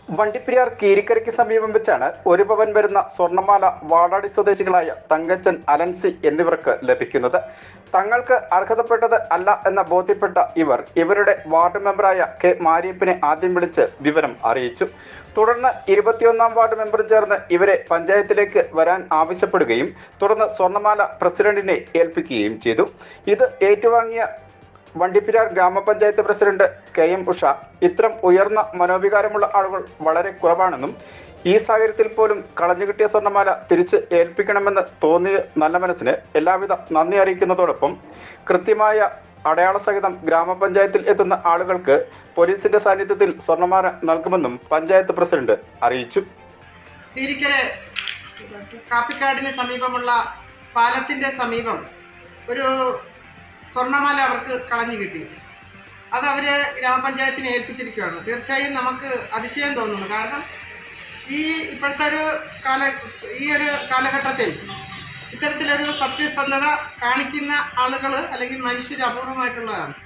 വണ്ടിപ്പെരിയാർ കീരിക്കരയ്ക്ക് സമീപം വെച്ചാണ് ഒരു പവൻ വരുന്ന സ്വർണ്ണമാല വാടാടി സ്വദേശികളായ തങ്കച്ചൻ അലൻസി എന്നിവർക്ക് ലഭിക്കുന്നത് തങ്ങൾക്ക് അർഹതപ്പെട്ടത് അല്ല എന്ന ബോധ്യപ്പെട്ട ഇവർ ഇവരുടെ വാർഡ് മെമ്പറായ കെ മാരിയപ്പനെ ആദ്യം വിളിച്ച് വിവരം അറിയിച്ചു തുടർന്ന് ഇരുപത്തിയൊന്നാം വാർഡ് മെമ്പർ ചേർന്ന് ഇവരെ പഞ്ചായത്തിലേക്ക് വരാൻ ആവശ്യപ്പെടുകയും തുടർന്ന് സ്വർണ്ണമാല പ്രസിഡന്റിനെ ഏൽപ്പിക്കുകയും ചെയ്തു ഇത് ഏറ്റുവാങ്ങിയ വണ്ടിപ്പെരിയാർ ഗ്രാമപഞ്ചായത്ത് പ്രസിഡന്റ് കെ എം ഉഷ ഇത്തരം ഉയർന്ന മനോവികാരമുള്ള ആളുകൾ വളരെ കുറവാണെന്നും ഈ സാഹചര്യത്തിൽ പോലും കളഞ്ഞുകിട്ടിയ സ്വർണ്ണമാല തിരിച്ച് ഏൽപ്പിക്കണമെന്ന് തോന്നിയ നല്ല മനസ്സിന് എല്ലാവിധ നന്ദി അറിയിക്കുന്നതോടൊപ്പം കൃത്യമായ അടയാള സഹിതം ഗ്രാമപഞ്ചായത്തിൽ എത്തുന്ന ആളുകൾക്ക് പോലീസിന്റെ സാന്നിധ്യത്തിൽ സ്വർണ്ണമാല നൽകുമെന്നും പഞ്ചായത്ത് പ്രസിഡന്റ് അറിയിച്ചു തീരിക്കര കാപ്പിക്കാടിന് സമീപമുള്ള പാലത്തിന്റെ സമീപം ഒരു സ്വർണ്ണമാല അവർക്ക് കളഞ്ഞു കിട്ടി അത് അവര് ഗ്രാമപഞ്ചായത്തിനെ ഏൽപ്പിച്ചിരിക്കുകയാണ് തീർച്ചയായും നമുക്ക് അതിശയം തോന്നുന്നു കാരണം ഈ ഇപ്പോഴത്തെ ഒരു കാല ഈ ഒരു കാലഘട്ടത്തിൽ ഇത്തരത്തിലൊരു സത്യസന്ധത കാണിക്കുന്ന ആളുകൾ അല്ലെങ്കിൽ മനുഷ്യർ അപൂർവമായിട്ടുള്ളതാണ്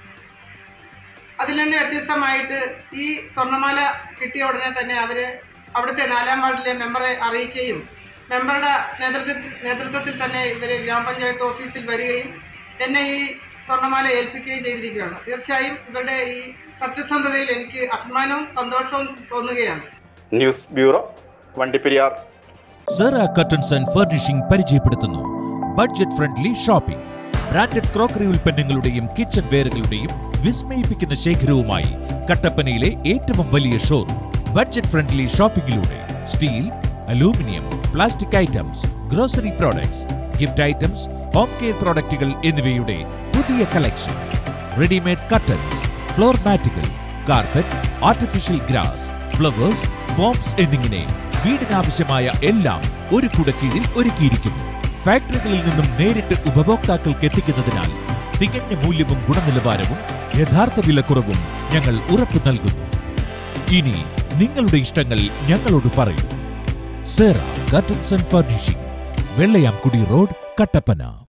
അതിൽ നിന്ന് വ്യത്യസ്തമായിട്ട് ഈ സ്വർണ്ണമാല കിട്ടിയ ഉടനെ തന്നെ അവർ അവിടുത്തെ നാലാം വാർഡിലെ മെമ്പറെ അറിയിക്കുകയും മെമ്പറുടെ നേതൃത്വത്തിൽ നേതൃത്വത്തിൽ തന്നെ ഇവർ ഗ്രാമപഞ്ചായത്ത് ഓഫീസിൽ വരികയും എന്നെ ഈ സ്വർണ്ണമാല ഏൽപ്പിക്കുകയും ചെയ്തിരിക്കുകയാണ് തീർച്ചയായും ഇവരുടെ ഈ സത്യസന്ധതയിൽ എനിക്ക് അഭിമാനവും സന്തോഷവും തോന്നുകയാണ് news bureau Vandiperiyar Sera curtains and furnishing പരിചയപ്പെടുത്തുന്നു budget friendly shopping branded crockery ഉൽപ്പന്നങ്ങളുടെയും കിച്ചൺ വെയറുകളുടെയും വിസ്മയിപ്പിക്കുന്ന ശേഖരവുമായി കട്ടപ്പനയിലെ ഏറ്റവും വലിയ ഷോറൂം ബഡ്ജറ്റ് ഫ്രണ്ട്ലി ഷോപ്പിംഗിലൂടെ steel aluminium plastic items grocery products gift items home care പ്രോഡക്റ്റുകൾ എന്നിവയുടെ പുതിയ കളക്ഷൻസ് റെഡിമെയ്ഡ് കർട്ടൻസ് ഫ്ലോർ മാറ്റുകൾ carpet artificial grass flowers foams എന്നിങ്ങനെ വീടിനാവശ്യമായ എല്ലാം ഒരു കുട കീഴിൽ ഒരുക്കിയിരിക്കുന്നു ഫാക്ടറികളിൽ നിന്നും നേരിട്ട് ഉപഭോക്താക്കൾക്ക് എത്തിക്കുന്നതിനാൽ തികഞ്ഞ മൂല്യവും ഗുണനിലവാരവും യഥാർത്ഥ വിലക്കുറവും ഞങ്ങൾ ഉറപ്പു നൽകുന്നു ഇനി നിങ്ങളുടെ ഇഷ്ടങ്ങൾ ഞങ്ങളോട് പറയൂ Sera curtains and furnishing Vellayamkudy road Kattappana